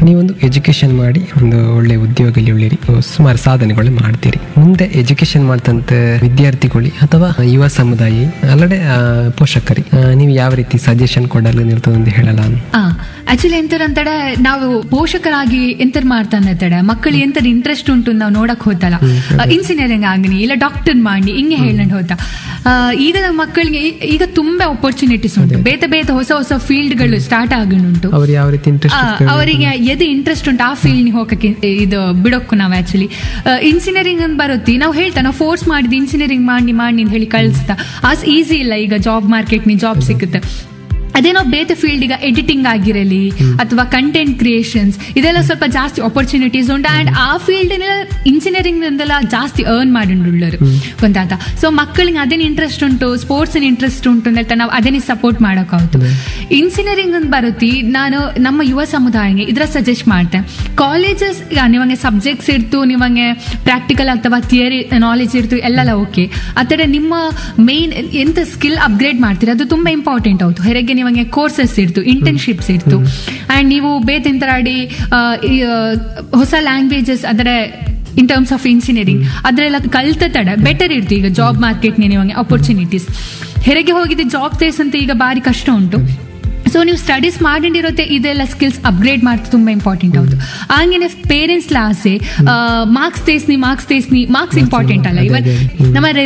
ನೀವೊಂದು ಎಜುಕೇಶನ್ ಮಾಡಿ ಒಂದು ಒಳ್ಳೆ ಉದ್ಯೋಗದಲ್ಲಿ ಉಳಿರಿ ಸುಮಾರು ಸಾಧನೆಗಳು ಮಾಡ್ತೀರಿ ಮುಂದೆ ಎಜುಕೇಶನ್ ಮಾಡ್ತಂತ ವಿದ್ಯಾರ್ಥಿಗಳು ಅಥವಾ ಯುವ ಸಮುದಾಯ ಅಲ್ಲದೆ ಆ, ಪೋಷಕರಿ ಆ, ನೀವು ಯಾವ ರೀತಿ ಸಜೆಷನ್ ಕೊಡಲು ನಿರ್ತದೆ ಅಂತ ಹೇಳಲ್ಲ ಆಕ್ಚುಲಿ ಎಂತರ ಅಂತಡೆ ನಾವು ಪೋಷಕರಾಗಿ ಎಂತರ್ ಮಾಡ್ತಾನೆ ತಡೆ ಮಕ್ಕಳು ಎಂತರ ಇಂಟ್ರೆಸ್ಟ್ ಉಂಟು ನಾವು ನೋಡಕ್ ಹೋತಲ್ಲ ಇಂಜಿನಿಯರಿಂಗ್ ಆಗನಿ ಇಲ್ಲ ಡಾಕ್ಟರ್ ಮಾಡಿ ಹಿಂಗೆ ಹೇಳಂಡ್ ಹೋತ ಆ, ಈಗ ನಮ್ಮ ಮಕ್ಕಳಿಗೆ ಈ- ಈಗ ತುಂಬಾ ಅಪರ್ಚುನಿಟೀಸ್ ಉಂಟು ಬೇತೆ ಬೇತೆ ಹೊಸ ಹೊಸ ಫೀಲ್ಡ್ಗಳು ಸ್ಟಾರ್ಟ್ ಆಗನುಂಟು ಅವ್ರು ಯಾವ ರೀತಿ ಇಂಟ್ರೆಸ್ಟ್ ಅವರಿಗೆ ಎದು ಇಂಟ್ರೆಸ್ಟ್ ಉಂಟು ಆ ಫೀಲ್ಡ್ ಹೋಗಕ್ಕೆ ಇದು ಬಿಡೋಕು ನಾವು ಆಕ್ಚುಲಿ ಇಂಜಿನಿಯರಿಂಗ್ ಅಂತ ಬರುತ್ತಿ ನಾವು ಹೇಳ್ತಾ ನಾವು ಫೋರ್ಸ್ ಮಾಡಿದ್ ಇಂಜಿನಿಯರಿಂಗ್ ಮಾಡಿ ಮಾಡಿ ಅಂತ ಹೇಳಿ ಕಳಿಸ್ತಾ ಆಸ್ ಈಸಿ ಇಲ್ಲ ಈಗ ಜಾಬ್ ಮಾರ್ಕೆಟ್ ನಿ ಜಾಬ್ ಸಿಗುತ್ತೆ ಅದೇ ನಾವು ಬೇರೆ ಫೀಲ್ಡ್ ಈಗ ಎಡಿಟಿಂಗ್ ಆಗಿರಲಿ ಅಥವಾ ಕಂಟೆಂಟ್ ಕ್ರಿಯೇಷನ್ಸ್ ಇದೆಲ್ಲ ಸ್ವಲ್ಪ ಜಾಸ್ತಿ ಆಪರ್ಚುನಿಟೀಸ್ ಉಂಟು ಅಂಡ್ ಆ ಫೀಲ್ಡ್ ಇಂಜಿನಿಯರಿಂಗ್ ನಿಂದೆಲ್ಲ ಜಾಸ್ತಿ ಅರ್ನ್ ಮಾಡಿಂಡುಳ್ಳರು ಗೊತ್ತಾತ ಸೊ ಮಕ್ಕಳಿಗೆ ಅದೇನು ಇಂಟ್ರೆಸ್ಟ್ ಉಂಟು ಸ್ಪೋರ್ಟ್ಸ್ ಇಂಟ್ರೆಸ್ಟ್ ಉಂಟು ಅಂತ ಹೇಳ್ತಾ ನಾವು ಅದನ್ನೇ ಸಪೋರ್ಟ್ ಮಾಡೋಕ್ಕಾಗುತ್ತೆ ಇಂಜಿನಿಯರಿಂಗ್ ಅಂತ ಬರುತ್ತಿ ನಾನು ನಮ್ಮ ಯುವ ಸಮುದಾಯಕ್ಕೆ ಇದ್ರ ಸಜೆಸ್ಟ್ ಮಾಡ್ತೇನೆ ಕಾಲೇಜಸ್ ನಿಮಗೆ ಸಬ್ಜೆಕ್ಟ್ಸ್ ಇರ್ತು ನಿಮಗೆ ಪ್ರಾಕ್ಟಿಕಲ್ ಅಥವಾ ಥಿಯರಿ ನಾಲೆಜ್ ಇರ್ತು ಎಲ್ಲೆಲ್ಲ ಓಕೆ ಆದರೆ ನಿಮ್ಮ ಮೇನ್ ಎಂತ ಸ್ಕಿಲ್ ಅಪ್ಗ್ರೇಡ್ ಮಾಡ್ತೀರಿ ಅದು ತುಂಬಾ ಇಂಪಾರ್ಟೆಂಟ್ ಹೌದು ಹೊರಗೆ ನಿಮಗೆ ಕೋರ್ಸಸ್ ಇರ್ತು ಇಂಟರ್ನ್ಶಿಪ್ಸ್ ಇರ್ತು ಅಂಡ್ ನೀವು ಬೇತೆಂತರಾಡಿ ಆ, ಈ, ಆ, ಹೊಸ ಲ್ಯಾಂಗ್ವೇಜಸ್ ಅಂದರೆ ಇನ್ ಟರ್ಮ್ಸ್ ಆಫ್ ಇಂಜಿನಿಯರಿಂಗ್ ಅದರೆಲ್ಲ ಕಲ್ತ ತಡ ಬೆಟರ್ ಇರ್ತು ಈಗ ಜಾಬ್ ಮಾರ್ಕೆಟ್ ನಿಮಗೆ ಅಪರ್ಚುನಿಟೀಸ್ ಹೆರಿಗೆ ಹೋಗಿದ್ದೆ ಜಾಬ್ ತೇಸ್ ಅಂತ ಈಗ ಬಾರಿ ಕಷ್ಟ ಉಂಟು ಸೊ ನೀವು ಸ್ಟಡೀಸ್ ಮಾಡಿರೋತ್ತೆ ಇದೆಲ್ಲ ಸ್ಕಿಲ್ಸ್ ಅಪ್ಗ್ರೇಡ್ ಮಾಡ್ತಾ ತುಂಬಾ ಇಂಪಾರ್ಟೆಂಟ್ ಹೌದು ಹಂಗೇನೆ ಪೇರೆಂಟ್ಸ್ ಲಾಸೆ ಮಾರ್ಕ್ಸ್ ತೇಸ್ನಿ ಮಾರ್ಕ್ಸ್ ತೇಸ್ನಿ ಮಾರ್ಕ್ಸ್ ಇಂಪಾರ್ಟೆಂಟ್ ಅಲ್ಲ ಇವನ್ ನಮ್ಮ